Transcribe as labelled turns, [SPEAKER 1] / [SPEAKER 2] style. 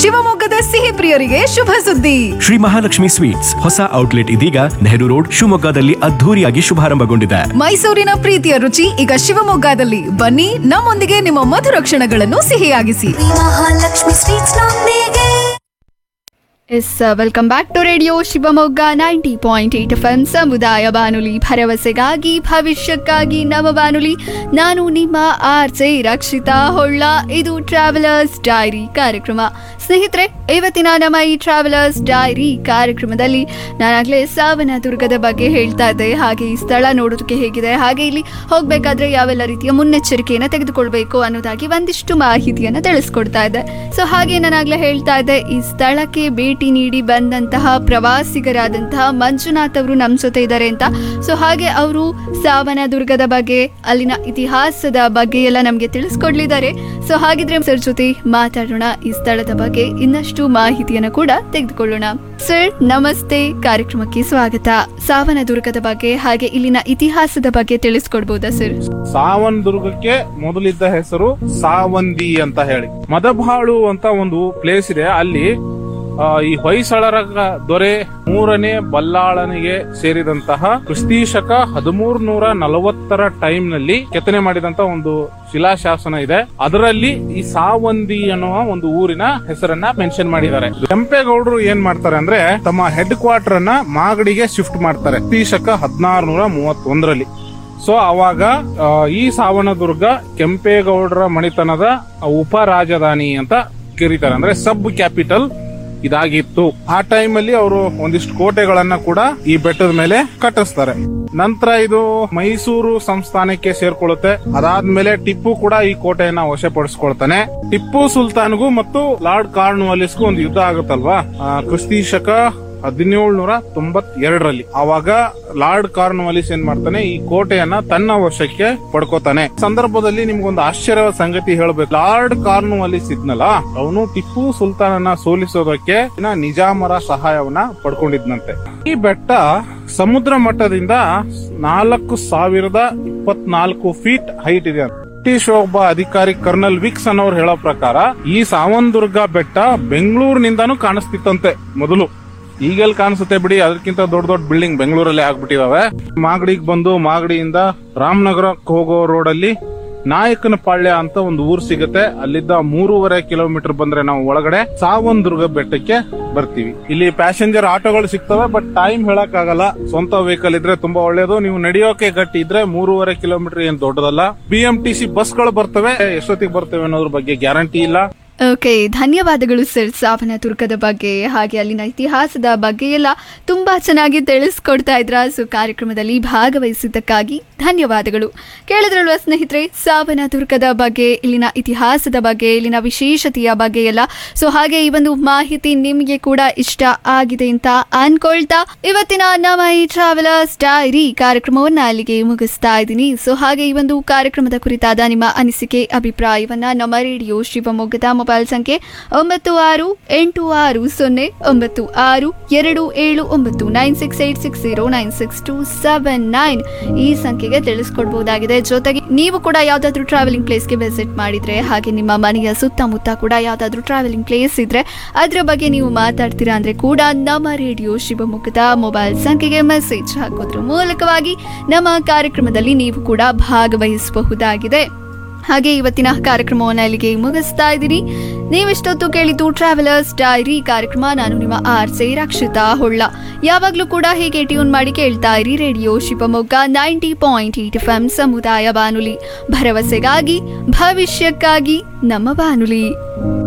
[SPEAKER 1] ಶಿವಮೊಗ್ಗದ ಸಿಹಿ ಪ್ರಿಯರಿಗೆ ಶುಭ ಸುದ್ದಿ
[SPEAKER 2] ಶ್ರೀ ಮಹಾಲಕ್ಷ್ಮಿ ಸ್ವೀಟ್ಸ್ ಹೊಸ ಔಟ್ಲೆಟ್ ಇದೀಗ ನೆಹರು ರೋಡ್ ಶಿವಮೊಗ್ಗದಲ್ಲಿ ಅದ್ಧೂರಿಯಾಗಿ ಶುಭಾರಂಭಗೊಂಡಿದೆ
[SPEAKER 1] ಮೈಸೂರಿನ ಪ್ರೀತಿಯ ರುಚಿ ಈಗ ಶಿವಮೊಗ್ಗದಲ್ಲಿ ಬನ್ನಿ ನಮ್ಮೊಂದಿಗೆ ನಿಮ್ಮ ಮಧುರ ಕ್ಷಣಗಳನ್ನು ಸಿಹಿಯಾಗಿಸಿ
[SPEAKER 3] ಮಹಾಲಕ್ಷ್ಮಿ ಸ್ವೀಟ್ಸ್ ನೊಂದಿಗೆ
[SPEAKER 4] yes welcome back to radio Shivamogga ninety point eight F M ಸಮುದಾಯ ಬಾನುಲಿ ಭರವಸೆಗಾಗಿ ಭವಿಷ್ಯಕ್ಕಾಗಿ ನವ ಬಾನುಲಿ ನಾನು ನಿಮ್ಮ ಆರ್ ಜೆ ರಕ್ಷಿತಾ ಹೊಳ್ಳ ಇದು ಟ್ರಾವೆಲರ್ಸ್ ಡೈರಿ ಕಾರ್ಯಕ್ರಮ ಸ್ನೇಹಿತರೆ ಇವತ್ತಿನ ನಮ್ಮ ಈ ಟ್ರಾವೆಲರ್ಸ್ ಡೈರಿ ಕಾರ್ಯಕ್ರಮದಲ್ಲಿ ನಾನಾಗಲೇ ಸಾವನ ದುರ್ಗದ ಬಗ್ಗೆ ಹೇಳ್ತಾ ಇದ್ದೆ ಹಾಗೆ ಈ ಸ್ಥಳ ನೋಡೋದಕ್ಕೆ ಹೇಗಿದೆ ಹಾಗೆ ಇಲ್ಲಿ ಹೋಗಬೇಕಾದ್ರೆ ಯಾವೆಲ್ಲ ರೀತಿಯ ಮುನ್ನೆಚ್ಚರಿಕೆಯನ್ನು ತೆಗೆದುಕೊಳ್ಬೇಕು ಅನ್ನೋದಾಗಿ ಒಂದಿಷ್ಟು ಮಾಹಿತಿಯನ್ನು ತಿಳಿಸ್ಕೊಡ್ತಾ ಇದ್ದೆ ಸೊ ಹಾಗೆ ನಾನಾಗ್ಲೇ ಹೇಳ್ತಾ ಇದ್ದೆ ಈ ಸ್ಥಳಕ್ಕೆ ಭೇಟಿ ನೀಡಿ ಬಂದಂತಹ ಪ್ರವಾಸಿಗರಾದಂತಹ ಮಂಜುನಾಥ್ ಅವರು ನಮ್ಮ ಜೊತೆ ಇದ್ದಾರೆ ಅಂತ ಸೊ ಹಾಗೆ ಅವರು ಸಾವನ ದುರ್ಗದ ಬಗ್ಗೆ ಅಲ್ಲಿನ ಇತಿಹಾಸದ ಬಗ್ಗೆ ಎಲ್ಲ ನಮಗೆ ತಿಳಿಸ್ಕೊಡ್ಲಿದ್ದಾರೆ ಸೊ ಹಾಗಿದ್ರೆ ಸರ್ ಜೊತೆ ಮಾತಾಡೋಣ ಈ ಸ್ಥಳದ ಬಗ್ಗೆ ಇನ್ನಷ್ಟು ಮಾಹಿತಿಯನ್ನು ಕೂಡ ತೆಗೆದುಕೊಳ್ಳೋಣ ಸರ್ ನಮಸ್ತೆ ಕಾರ್ಯಕ್ರಮಕ್ಕೆ ಸ್ವಾಗತ ಸಾವನ ದುರ್ಗದ ಬಗ್ಗೆ ಹಾಗೆ ಇಲ್ಲಿನ ಇತಿಹಾಸದ ಬಗ್ಗೆ ತಿಳಿಸ್ಕೊಡ್ಬೋದಾ ಸರ್
[SPEAKER 5] ಸಾವನ್ ದುರ್ಗಕ್ಕೆ ಮೊದಲಿದ್ದ ಹೆಸರು ಸಾವಂದಿ ಅಂತ ಹೇಳಿ ಮದಬಾಳು ಅಂತ ಒಂದು ಪ್ಲೇಸ್ ಇದೆ ಅಲ್ಲಿ ಆ, ಈ ಹೊಯ್ಸಳರ ದೊರೆ ಮೂರನೇ ಬಲ್ಲಾಳನಿಗೆ ಸೇರಿದಂತಹ ಕ್ರಿಸ್ತೀಶಕ ಹದಿಮೂರ್ ನೂರ ನಲವತ್ತರ ಟೈಮ್ ನಲ್ಲಿ ಕೆತ್ತನೆ ಮಾಡಿದಂತ ಒಂದು ಶಿಲಾಶಾಸನ ಇದೆ ಅದರಲ್ಲಿ ಈ ಸಾವಂದಿ ಅನ್ನುವ ಒಂದು ಊರಿನ ಹೆಸರನ್ನ ಮೆನ್ಷನ್ ಮಾಡಿದ್ದಾರೆ ಕೆಂಪೇಗೌಡರು ಏನ್ ಮಾಡ್ತಾರೆ ಅಂದ್ರೆ ತಮ್ಮ ಹೆಡ್ ಕ್ವಾರ್ಟರ್ ಅನ್ನ ಮಾಗಡಿಗೆ ಶಿಫ್ಟ್ ಮಾಡ್ತಾರೆ ಕ್ರಿಸ್ತೀಶಕ ಹದಿನಾರು ನೂರ ಮೂವತ್ತೊಂದರಲ್ಲಿ ಸೊ ಅವಾಗ ಆ, ಈ ಸಾವನದುರ್ಗ ಕೆಂಪೇಗೌಡರ ಮಣಿತನದ ಉಪ ರಾಜಧಾನಿ ಅಂತ ಕರೀತಾರೆ ಅಂದ್ರೆ ಸಬ್ ಕ್ಯಾಪಿಟಲ್ ಇದಾಗಿತ್ತು ಆ ಟೈಮ್ ಅಲ್ಲಿ ಅವರು ಒಂದಿಷ್ಟು ಕೋಟೆಗಳನ್ನ ಕೂಡ ಈ ಬೆಟ್ಟದ ಮೇಲೆ ಕಟ್ಟಿಸ್ತಾರೆ ನಂತರ ಇದು ಮೈಸೂರು ಸಂಸ್ಥಾನಕ್ಕೆ ಸೇರ್ಕೊಳ್ಳುತ್ತೆ ಅದಾದ್ಮೇಲೆ ಟಿಪ್ಪು ಕೂಡ ಈ ಕೋಟೆಯನ್ನ ವಶಪಡಿಸ್ಕೊಳ್ತಾನೆ ಟಿಪ್ಪು ಸುಲ್ತಾನ್ಗೂ ಮತ್ತು ಲಾರ್ಡ್ ಕಾರ್ನ್ವಾಲಿಸ್ಗೂ ಒಂದು ಯುದ್ಧ ಆಗುತ್ತಲ್ವಾ ಆ, ಕ್ರಿಸ್ತಿ ಶಕ ಹದಿನೇಳುನೂರ ತೊಂಬತ್ತೆರಡರಲ್ಲಿ ಆವಾಗ ಲಾರ್ಡ್ ಕಾರ್ನ್ವಾಲಿಸ್ ಏನ್ ಮಾಡ್ತಾನೆ ಈ ಕೋಟೆಯನ್ನ ತನ್ನ ವಶಕ್ಕೆ ಪಡ್ಕೋತಾನೆ ಸಂದರ್ಭದಲ್ಲಿ ನಿಮ್ಗೊಂದು ಆಶ್ಚರ್ಯದ ಸಂಗತಿ ಹೇಳ್ಬೇಕು ಲಾರ್ಡ್ ಕಾರ್ನ್ವಾಲಿಸ್ ಇದ್ನಲ್ಲ ಅವನು ಟಿಪ್ಪು ಸುಲ್ತಾನನ್ನ ಸೋಲಿಸೋದಕ್ಕೆ ಇನ್ನ ನಿಜಾಮರ ಸಹಾಯವನ್ನ ಪಡ್ಕೊಂಡಿದ್ನಂತೆ ಈ ಬೆಟ್ಟ ಸಮುದ್ರ ಮಟ್ಟದಿಂದ ನಾಲ್ಕು ಸಾವಿರದ ಇಪ್ಪತ್ನಾಲ್ಕು ಫೀಟ್ ಹೈಟ್ ಇದೆ ಅಂತ. ಬ್ರಿಟಿಷ್ ಒಬ್ಬ ಅಧಿಕಾರಿ ಕರ್ನಲ್ ವಿಕ್ಸ್ ಅನ್ನೋರು ಹೇಳೋ ಪ್ರಕಾರ ಈ ಸಾವಂದುರ್ಗ ಬೆಟ್ಟ ಬೆಂಗಳೂರಿನಿಂದಾನು ಕಾಣಿಸ್ತಿತ್ತಂತೆ ಮೊದಲು ಈಗೆಲ್ಲಿ ಕಾಣಿಸುತ್ತೆ ಬಿಡಿ ಅದಕ್ಕಿಂತ ದೊಡ್ಡ ದೊಡ್ಡ ಬಿಲ್ಡಿಂಗ್ ಬೆಂಗಳೂರಲ್ಲಿ ಆಗ್ಬಿಟ್ಟಿದಾವೆ ಮಾಗಡಿಗೆ ಬಂದು ಮಾಗಡಿಯಿಂದ ರಾಮನಗರಕ್ಕೆ ಹೋಗೋ ರೋಡ್ ಅಲ್ಲಿ ನಾಯಕನ ಪಾಳ್ಯ ಅಂತ ಒಂದು ಊರ್ ಸಿಗುತ್ತೆ ಅಲ್ಲಿದ್ದ ಮೂರುವರೆ ಕಿಲೋಮೀಟರ್ ಬಂದ್ರೆ ನಾವು ಒಳಗಡೆ ಸಾವಂದುರ್ಗ ಬೆಟ್ಟಕ್ಕೆ ಬರ್ತೀವಿ ಇಲ್ಲಿ ಪ್ಯಾಸೆಂಜರ್ ಆಟೋಗಳು ಸಿಗ್ತವೆ ಬಟ್ ಟೈಮ್ ಹೇಳಕ್ ಆಗಲ್ಲ ಸ್ವಂತ ವೆಹಿಕಲ್ ಇದ್ರೆ ತುಂಬಾ ಒಳ್ಳೇದು ನೀವು ನಡೆಯೋಕೆ ಗಟ್ಟಿ ಇದ್ರೆ ಮೂರುವರೆ ಕಿಲೋಮೀಟರ್ ಏನ್ ದೊಡ್ಡದಲ್ಲ ಬಿ ಎಂ ಟಿ ಸಿ ಬಸ್ಗಳು ಬರ್ತವೆ ಎಷ್ಟೊತ್ತಿಗೆ ಬರ್ತವೆ ಅನ್ನೋದ್ರ ಬಗ್ಗೆ ಗ್ಯಾರಂಟಿ ಇಲ್ಲ
[SPEAKER 4] ಓಕೆ ಧನ್ಯವಾದಗಳು ಸರ್ ಸಾವನ ದುರ್ಗದ ಬಗ್ಗೆ ಹಾಗೆ ಅಲ್ಲಿನ ಇತಿಹಾಸದ ಬಗ್ಗೆ ಎಲ್ಲ ತುಂಬಾ ಚೆನ್ನಾಗಿ ತಿಳಿಸ್ಕೊಡ್ತಾ ಇದ್ರ ಸೊ ಕಾರ್ಯಕ್ರಮದಲ್ಲಿ ಭಾಗವಹಿಸಿದ್ದಕ್ಕಾಗಿ ಧನ್ಯವಾದಗಳು ಕೇಳಿದ್ರಲ್ವ ಸ್ನೇಹಿತರೆ ಸಾವನ ದುರ್ಗದ ಬಗ್ಗೆ ಇಲ್ಲಿನ ಇತಿಹಾಸದ ಬಗ್ಗೆ ಇಲ್ಲಿನ ವಿಶೇಷತೆಯ ಬಗ್ಗೆ ಎಲ್ಲ ಸೊ ಹಾಗೆ ಈ ಒಂದು ಮಾಹಿತಿ ನಿಮಗೆ ಕೂಡ ಇಷ್ಟ ಆಗಿದೆ ಅಂತ ಅನ್ಕೊಳ್ತಾ ಇವತ್ತಿನ ನಮ್ಮ ಈ ಟ್ರಾವೆಲರ್ಸ್ ಡೈರಿ ಕಾರ್ಯಕ್ರಮವನ್ನ ಅಲ್ಲಿಗೆ ಮುಗಿಸ್ತಾ ಇದ್ದೀನಿ ಸೊ ಹಾಗೆ ಈ ಒಂದು ಕಾರ್ಯಕ್ರಮದ ಕುರಿತಾದ ನಿಮ್ಮ ಅನಿಸಿಕೆ ಅಭಿಪ್ರಾಯವನ್ನ ನಮ್ಮ ರೇಡಿಯೋ ಶಿವಮೊಗ್ಗದ ಮೊಬೈಲ್ ಸಂಖ್ಯೆ ಒಂಬತ್ತು ಆರು ಎಂಟು ಆರು ಸೊನ್ನೆ ಒಂಬತ್ತು ಆರು ಎರಡು ಏಳು ಒಂಬತ್ತು nine six eight six zero nine six two seven nine ಈ ಸಂಖ್ಯೆಗೆ ತಿಳಿಸ್ಕೊಡ್ಬಹುದಾಗಿದೆ ಜೊತೆಗೆ ನೀವು ಕೂಡ ಯಾವ್ದಾದ್ರು ಟ್ರಾವೆಲಿಂಗ್ ಪ್ಲೇಸ್ಗೆ ವಿಸಿಟ್ ಮಾಡಿದ್ರೆ ಹಾಗೆ ನಿಮ್ಮ ಮನೆಯ ಸುತ್ತಮುತ್ತ ಕೂಡ ಯಾವ್ದಾದ್ರು ಟ್ರಾವೆಲಿಂಗ್ ಪ್ಲೇಸ್ ಇದ್ರೆ ಅದ್ರ ಬಗ್ಗೆ ನೀವು ಮಾತಾಡ್ತೀರಾ ಅಂದ್ರೆ ಕೂಡ ನಮ್ಮ ರೇಡಿಯೋ ಶಿವಮೊಗ್ಗದ ಮೊಬೈಲ್ ಸಂಖ್ಯೆಗೆ ಮೆಸೇಜ್ ಹಾಕೋದ್ರ ಮೂಲಕವಾಗಿ ನಮ್ಮ ಕಾರ್ಯಕ್ರಮದಲ್ಲಿ ನೀವು ಕೂಡ ಭಾಗವಹಿಸಬಹುದಾಗಿದೆ ಹಾಗೆ ಇವತ್ತಿನ ಕಾರ್ಯಕ್ರಮವನ್ನು ಇಲ್ಲಿಗೆ ಮುಗಿಸ್ತಾ ಇದ್ದೀನಿ ನೀವಿಷ್ಟೊತ್ತು ಕೇಳಿದ್ದು ಟ್ರಾವೆಲರ್ಸ್ ಡೈರಿ ಕಾರ್ಯಕ್ರಮ ನಾನು ನಿಮ್ಮ ಆರ್ ಸಿ ರಕ್ಷಿತಾ ಹೊಳ್ಳ ಯಾವಾಗಲೂ ಕೂಡ ಹೀಗೆ ಟ್ಯೂನ್ ಮಾಡಿ ಕೇಳ್ತಾ ಇರಿ radio Shivamogga ninety point eight F M ಸಮುದಾಯ ಬಾನುಲಿ ಭರವಸೆಗಾಗಿ ಭವಿಷ್ಯಕ್ಕಾಗಿ ನಮ್ಮ ಬಾನುಲಿ